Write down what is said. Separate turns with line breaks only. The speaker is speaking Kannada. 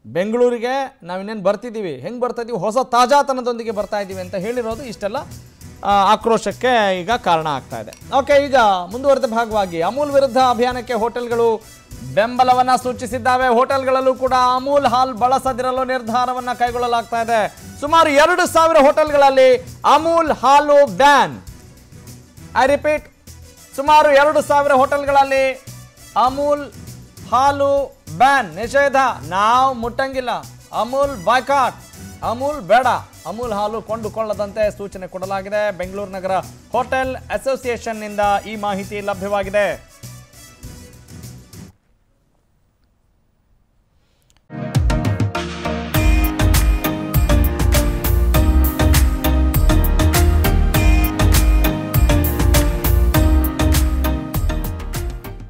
ಬೆಂಗಳೂರಿಗೆ ನಾವಿನ್ನೇನು ಬರ್ತಿದ್ದೀವಿ ಹೆಂಗೆ ಬರ್ತಾ ಇದೀವಿ ಹೊಸ ತಾಜಾತನದೊಂದಿಗೆ ಬರ್ತಾ ಇದ್ದೀವಿ ಅಂತ ಹೇಳಿರೋದು ಇಷ್ಟೆಲ್ಲ ಆ, ಆಕ್ರೋಶಕ್ಕೆ ಈಗ ಕಾರಣ ಆಗ್ತಾ ಇದೆ ಓಕೆ ಈಗ ಮುಂದುವರೆದ ಭಾಗವಾಗಿ ಅಮೂಲ್ ವಿರುದ್ಧ ಅಭಿಯಾನಕ್ಕೆ ಹೋಟೆಲ್ಗಳು ಬೆಂಬಲವನ್ನ ಸೂಚಿಸಿದ್ದಾವೆ ಹೋಟೆಲ್ಗಳಲ್ಲೂ ಕೂಡ ಅಮೂಲ್ ಹಾಲ್ ಬಳಸದಿರಲು ನಿರ್ಧಾರವನ್ನ ಕೈಗೊಳ್ಳಲಾಗ್ತಾ ಇದೆ ಸುಮಾರು ಎರಡು ಸಾವಿರ ಹೋಟೆಲ್ಗಳಲ್ಲಿ ಅಮೂಲ್ ಹಾಲು ಬ್ಯಾನ್ ಐ ರಿಪೀಟ್ ಸುಮಾರು ಎರಡು ಸಾವಿರ ಹೋಟೆಲ್ಗಳಲ್ಲಿ ಅಮೂಲ್ ಹಾಲು ಬ್ಯಾನ್ ನಿಷೇಧ ನಾವು ಮುಟ್ಟಂಗಿಲ್ಲ ಅಮೂಲ್ ಬಾಯ್ಕಾಟ್ ಅಮೂಲ್ ಬೇಡ ಅಮೂಲ್ ಹಾಲು ಕೊಂಡುಕೊಳ್ಳದಂತೆ ಸೂಚನೆ ಕೊಡಲಾಗಿದೆ ಬೆಂಗಳೂರು ನಗರ ಹೋಟೆಲ್ ಅಸೋಸಿಯೇಷನ್ನಿಂದ ಈ ಮಾಹಿತಿ ಲಭ್ಯವಾಗಿದೆ